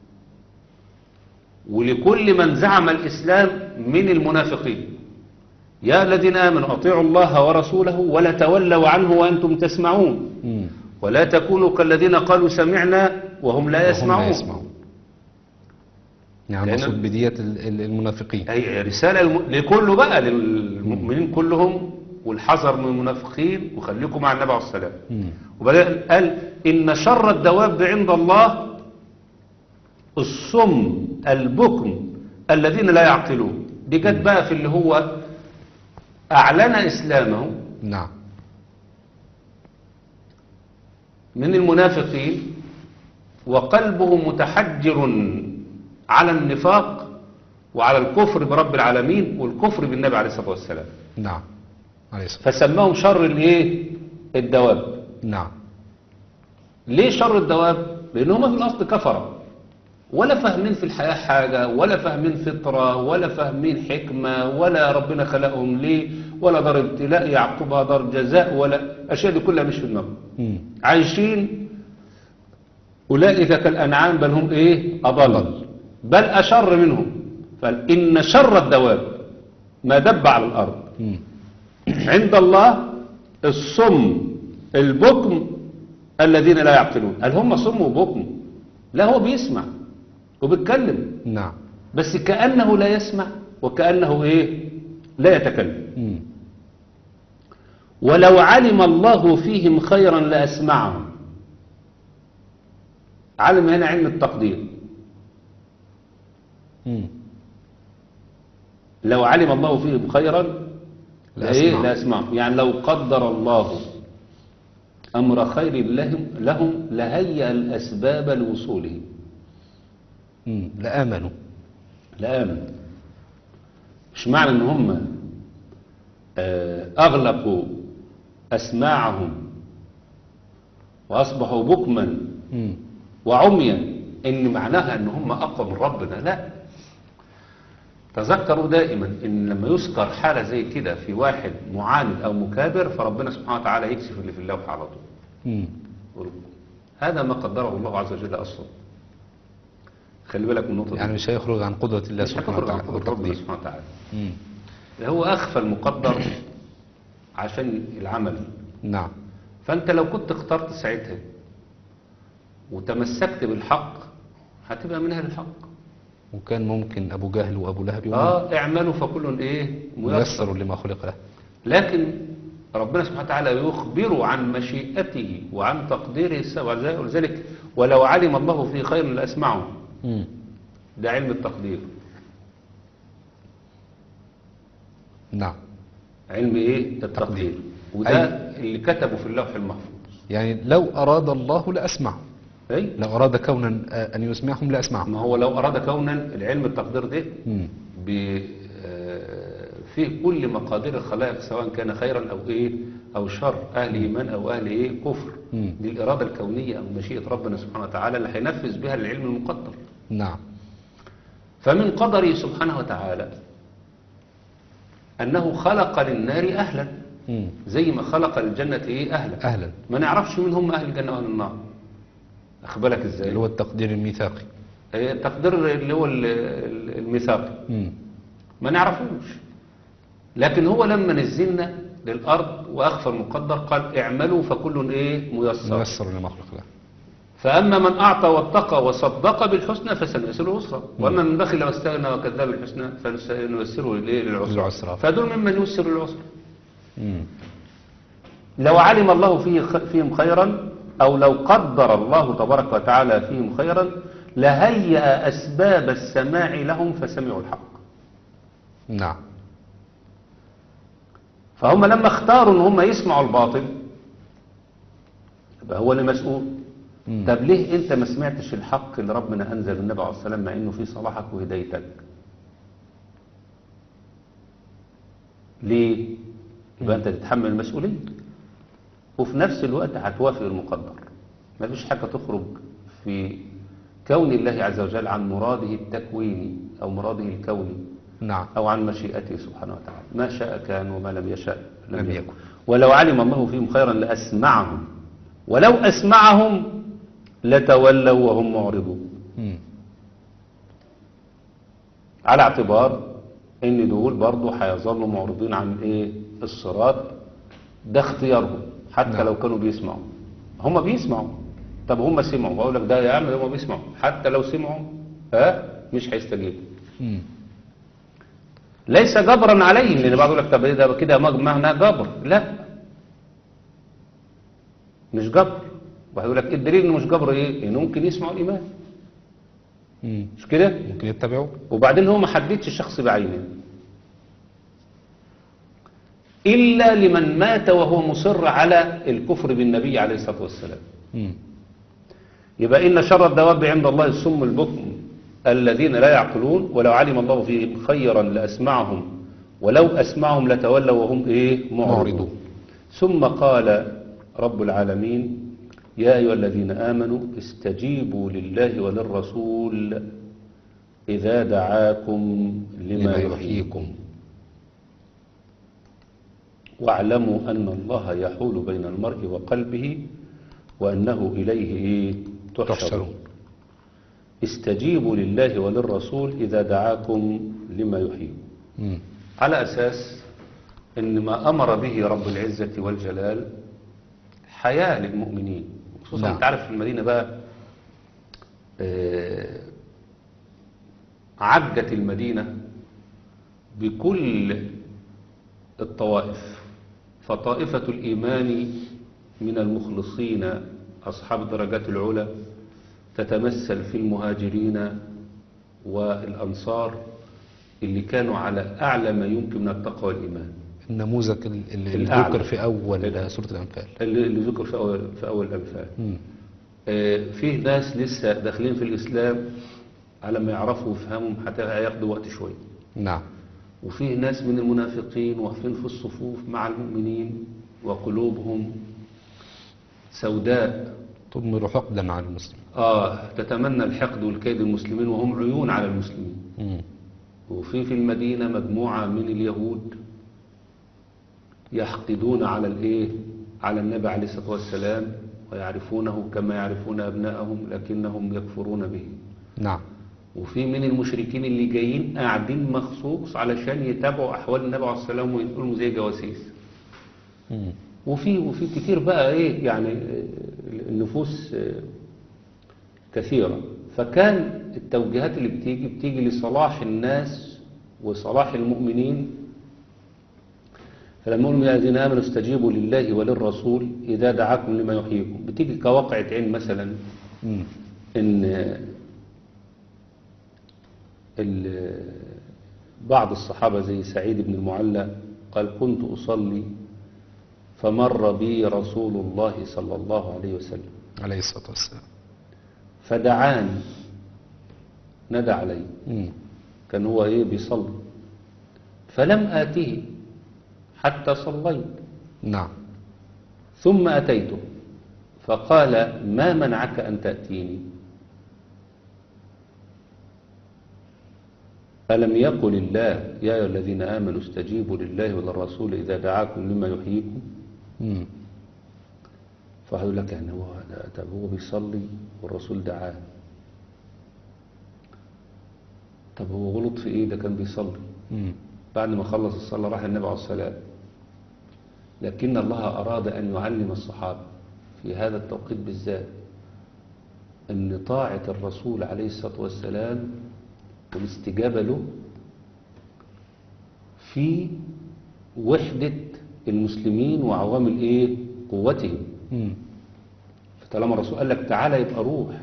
ولكل من زعم الاسلام من المنافقين يا الذين امنوا اطيعوا الله ورسوله ولا تولوا عنه وانتم تسمعون مم. ولا تكونوا كالذين قالوا سمعنا وهم لا وهم يسمعون لا يسمعون يعني لأن- مقصود بدية ال- ال- المنافقين أي رسالة الم... لكله بقى للمؤمنين كلهم والحذر من المنافقين وخليكم مع النبي عليه السلام مم. وبدأ قال إن شر الدواب عند الله الصم البكم الذين لا يعقلون دي جت بقى في اللي هو أعلن إسلامه نعم من المنافقين وقلبه متحجر على النفاق وعلى الكفر برب العالمين والكفر بالنبي عليه الصلاة والسلام نعم عليه الصلاة فسماهم شر الايه الدواب نعم ليه شر الدواب لان هم في الاصل كفره ولا فاهمين في الحياه حاجه ولا فاهمين فطره ولا فاهمين حكمه ولا ربنا خلقهم ليه ولا دار ابتلاء يعقبها دار جزاء ولا الاشياء دي كلها مش في دماغهم مم. عايشين اولئك كالانعام بل هم ايه اضل بل اشر منهم قال ان شر الدواب ما دب على الارض مم. عند الله الصم البكم الذين لا يعقلون هل هم صم وبكم لا هو بيسمع وبيتكلم نعم بس كأنه لا يسمع وكأنه ايه لا يتكلم مم. ولو علم الله فيهم خيرا لأسمعهم علم هنا علم التقدير مم. لو علم الله فيهم خيرا لأسمعهم. لإيه؟ لأسمعهم يعني لو قدر الله أمر خير لهم, لهم لهيأ الأسباب لوصولهم مم. لآمنوا لآمن مش معنى ان هم آه، أغلقوا أسماعهم وأصبحوا بكما مم. وعميا ان معناها ان هم اقوى من ربنا لا تذكروا دائما ان لما يذكر حالة زي كده في واحد معاند او مكابر فربنا سبحانه وتعالى يكشف اللي في اللوح على طول مم. يقول هذا ما قدره الله عز وجل اصلا خلي بالك من النقطة يعني دي مش هيخرج عن قدرة الله مش سبحانه هتخرج عن وتعالى قدرة ربنا والتقدير سبحانه وتعالى مم. هو اخفى المقدر عشان العمل نعم فانت لو كنت اخترت ساعتها وتمسكت بالحق هتبقى من اهل الحق وكان ممكن أبو جهل وأبو لهب يؤمنوا. اه اعملوا فكل ايه ميسر ميسر لما خلق له لكن ربنا سبحانه وتعالى يخبر عن مشيئته وعن تقديره السبع ولذلك ولو علم الله فيه خير لاسمعه مم. ده علم التقدير نعم علم ايه التقدير وده اللي كتبه في اللوح المحفوظ يعني لو أراد الله لأسمعهم أي؟ لو أراد كونا آه، أن يسمعهم لأسمعهم ما هو لو اراد كونا العلم التقدير ده مم. ب- آه، في كل مقادير الخلائق سواء كان خيرا او ايه او شر اهل ايمان او اهل ايه كفر مم. دي الاراده الكونيه او مشيئه ربنا سبحانه وتعالى اللي هينفذ بها العلم المقدر نعم فمن قدره سبحانه وتعالى انه خلق للنار اهلا مم. زي ما خلق للجنه ايه اهلا أهلا ما نعرفش مين هم اهل الجنه واهل النار اخبرك ازاي اللي هو التقدير الميثاقي إيه، التقدير اللي هو ال- ال- الميثاقي مم. ما نعرفوش لكن هو لما نزلنا للأرض وأخفى المقدر قال اعملوا فكل إيه ميسر ميسر لما خلق له فأما من أعطى واتقى وصدق بالحسنى فسنيسره اليسرى وأما من بخل واستغنى وكذب بالحسنى فسنيسره للإيه؟ للعسرى للعسرى. فدول ممن يسر العسرى مم. لو علم الله فيه خ- فيهم خيرا أو لو قدر الله تبارك وتعالى فيهم خيرا لهيأ أسباب السماع لهم فسمعوا الحق نعم فهم لما اختاروا ان هم يسمعوا الباطل يبقى هو اللي مسؤول مم. طب ليه انت ما سمعتش الحق اللي ربنا انزل النبي عليه الصلاه والسلام مع انه في صلاحك وهدايتك ليه يبقى انت تتحمل المسؤوليه وفي نفس الوقت هتوافق المقدر ما فيش حاجه تخرج في كون الله عز وجل عن مراده التكويني او مراده الكوني نعم أو عن مشيئته سبحانه وتعالى ما شاء كان وما لم يشاء لم يكن. ولو علم الله فيهم خيرا لأسمعهم ولو أسمعهم لتولوا وهم معرضون مم. على اعتبار ان دول برضه هيظلوا معرضين عن ايه الصراط ده اختيارهم حتى نعم. لو كانوا بيسمعوا هم بيسمعوا طب هم سمعوا بقول لك ده يا عم هم بيسمعوا حتى لو سمعوا ها مش هيستجيبوا مم. ليس جبرا عليهم لان بعض يقول لك طب إيه ده كده معنى جبر لا مش جبر واحد يقول لك إيه الدليل انه مش جبر ايه انه ممكن يسمعوا الايمان مم. مش كده ممكن يتبعوا وبعدين هو ما حددش شخص بعينه إلا لمن مات وهو مصر على الكفر بالنبي عليه الصلاة والسلام مم. يبقى إن شر الدواب عند الله السم البكم الذين لا يعقلون ولو علم الله فيهم خيرا لأسمعهم ولو أسمعهم لتولوا وهم إيه معرضون معرضون. ثم قال رب العالمين يا أيها الذين آمنوا استجيبوا لله وللرسول إذا دعاكم لما لما يحييكم يحييكم واعلموا أن الله يحول بين المرء وقلبه وأنه إليه إيه؟ تحشرون تحشرون استجيبوا لله وللرسول إذا دعاكم لما يحييكم مم. على أساس أن ما أمر به رب العزة والجلال حياة للمؤمنين خصوصا نعم. أنت عارف في المدينة بقى آه، عجت المدينة بكل الطوائف فطائفة الإيمان من المخلصين أصحاب الدرجات العلى تتمثل في المهاجرين والأنصار اللي كانوا على أعلى ما يمكن من التقوى والإيمان النموذج ال- اللي الأعلى. ذكر في أول سورة الأنفال اللي اللي ذكر في أول, في أول الأنفال مم. آه، فيه ناس لسه داخلين في الإسلام على ما يعرفوا ويفهموا حتى هياخدوا وقت شوية نعم وفيه ناس من المنافقين واقفين في الصفوف مع المؤمنين وقلوبهم سوداء تضمر حقدا على المسلم آه تتمنى الحقد والكيد المسلمين وهم عيون على المسلمين مم. وفي في المدينة مجموعة من اليهود يحقدون على الايه على النبي عليه الصلاة والسلام ويعرفونه كما يعرفون أبنائهم لكنهم يكفرون به نعم وفي من المشركين اللي جايين قاعدين مخصوص علشان يتابعوا أحوال النبي عليه الصلاة والسلام وينقلوا زي جواسيس مم. وفي وفي كتير بقى ايه يعني آه، النفوس آه، كثيرة فكان التوجيهات اللي بتيجي بتيجي لصلاح الناس وصلاح المؤمنين فلما يقول يا الذين امنوا استجيبوا لله وللرسول اذا دعاكم لما يحييكم بتيجي كواقعة عين مثلا مم. ان آه، ال- بعض الصحابة زي سعيد بن المعلى قال كنت أصلي فمر بي رسول الله صلى الله عليه وسلم عليه الصلاة والسلام فدعاني ندى علي مم. كان هو ايه بيصلي فلم آته حتى صليت نعم ثم أتيته فقال ما منعك أن تأتيني ألم يقل الله يا أيها الذين آمنوا استجيبوا لله وللرسول إذا دعاكم لما يحييكم مم. فهيقول لك يعني هو طب هو بيصلي والرسول دعاه طب هو غلط في ايه ده كان بيصلي مم. بعد ما خلص الصلاة راح النبي عليه الصلاة لكن الله أراد أن يعلم الصحابة في هذا التوقيت بالذات أن طاعة الرسول عليه الصلاة والسلام والاستجابة له في وحدة المسلمين وعوامل إيه قوتهم مم. فطالما الرسول قال لك تعالى يبقى روح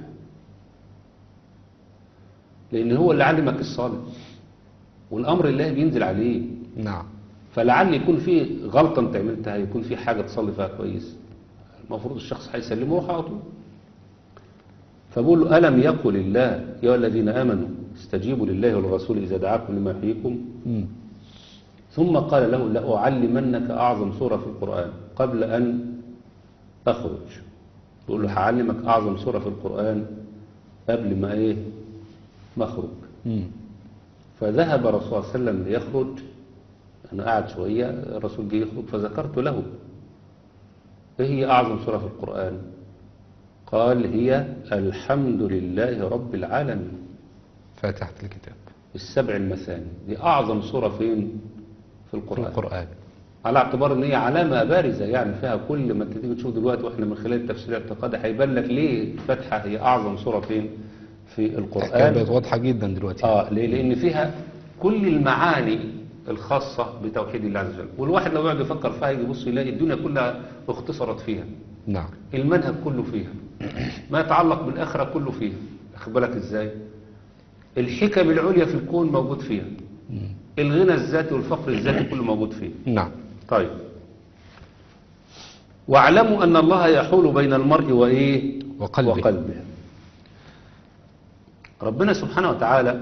لأن هو اللي علمك الصلاة والأمر الله بينزل عليه نعم فلعل يكون في غلطة انت عملتها يكون في حاجة تصلي فيها كويس المفروض الشخص هيسلمه روح على طول فبقول له ألم يقل الله يا الذين آمنوا استجيبوا لله وللرسول إذا دعاكم لما يحييكم مم. ثم قال له لأعلمنك أعظم سورة في القرآن قبل أن أخرج يقول له هعلمك أعظم سورة في القرآن قبل ما إيه ما أخرج مم. فذهب الرسول صلى الله عليه وسلم ليخرج أنا قاعد شوية الرسول جه يخرج فذكرت له إيه هي أعظم سورة في القرآن قال هي الحمد لله رب العالمين فاتحة الكتاب السبع المثاني دي أعظم سورة فين في في القرآن القرآن على اعتبار ان هي علامة بارزة يعني فيها كل ما انت تيجي تشوف دلوقتي واحنا من خلال التفسير الاعتقادي هيبان لك ليه الفاتحة هي أعظم سورة فين في كانت القرآن بقت واضحة جدا دلوقتي اه ليه؟ لان فيها كل المعاني الخاصة بتوحيد الله عز وجل والواحد لو يقعد يفكر فيها يجي يبص يلاقي الدنيا كلها اختصرت فيها نعم المنهج كله فيها ما يتعلق بالآخرة كله فيها أخد بالك ازاي الحكم العليا في الكون موجود فيها مم. الغنى الذاتي والفقر الذاتي كله موجود فيه نعم طيب واعلموا أن الله يحول بين المرء وإيه وقلبه. وقلبه ربنا سبحانه وتعالى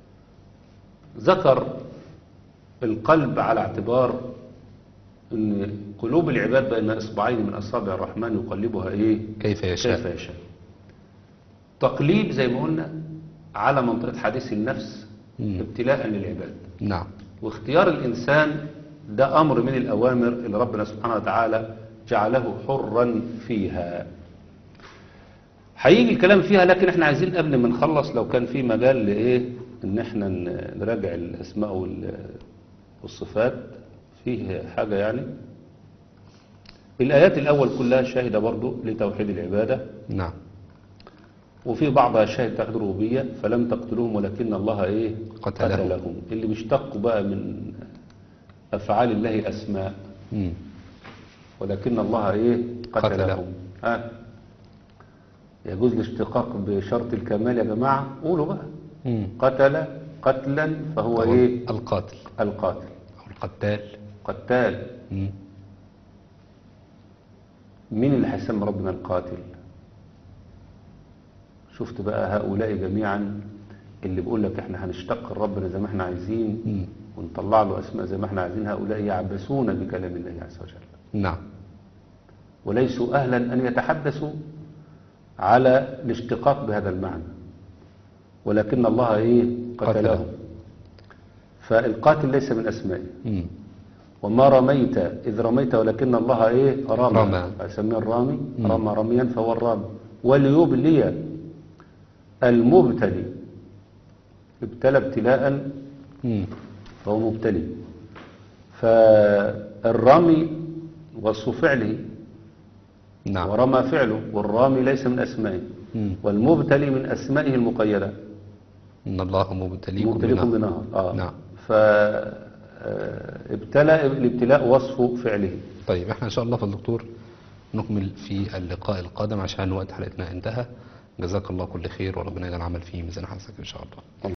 ذكر القلب على اعتبار أن قلوب العباد بين إصبعين من أصابع الرحمن يقلبها إيه كيف يشاء كيف يشاء تقليب زي ما قلنا على منطقة حديث النفس مم. ابتلاء للعباد نعم واختيار الإنسان ده أمر من الأوامر اللي ربنا سبحانه وتعالى جعله حرا فيها هيجي الكلام فيها لكن احنا عايزين قبل ما نخلص لو كان في مجال لإيه إن احنا ن- نراجع الأسماء وال- والصفات فيه حاجة يعني الآيات الأول كلها شاهدة برضو لتوحيد العبادة نعم وفي بعضها شاهد توحيد الربوبية فلم تقتلوهم ولكن الله ايه قتلهم. قتلهم اللي بيشتقوا بقى من أفعال الله أسماء مم. ولكن الله ايه قتلهم. قتلهم ها يجوز الاشتقاق بشرط الكمال يا جماعة قولوا بقى مم. قتل قتلا فهو هو ايه القاتل القاتل أو القتال قتال مم. مين اللي هيسمى ربنا القاتل شفت بقى هؤلاء جميعا اللي بيقول لك احنا هنشتق لربنا زي ما احنا عايزين مم. ونطلع له اسماء زي ما احنا عايزين هؤلاء يعبثون بكلام الله عز وجل نعم وليسوا اهلا ان يتحدثوا على الاشتقاق بهذا المعنى ولكن الله ايه قتلهم قتلهم. فالقاتل ليس من اسمائه مم. وما رميت إذ رميت ولكن الله إيه رمى رمى. أسميه الرامي مم. رمى رميا فهو الرامي وليبلي المبتلي ابتلى ابتلاء مم. فهو مبتلي فالرمي وصف فعله نعم ورمى فعله والرامي ليس من أسمائه مم. والمبتلي من أسمائه المقيدة إن الله مبتليكم مبتليكم بنار. بنهر آه. نعم فابتلى الابتلاء وصف فعله طيب احنا ان شاء الله في الدكتور نكمل في اللقاء القادم عشان وقت حلقتنا انتهى جزاك الله كل خير وربنا يجعل العمل فيه ميزان حسنك ان شاء الله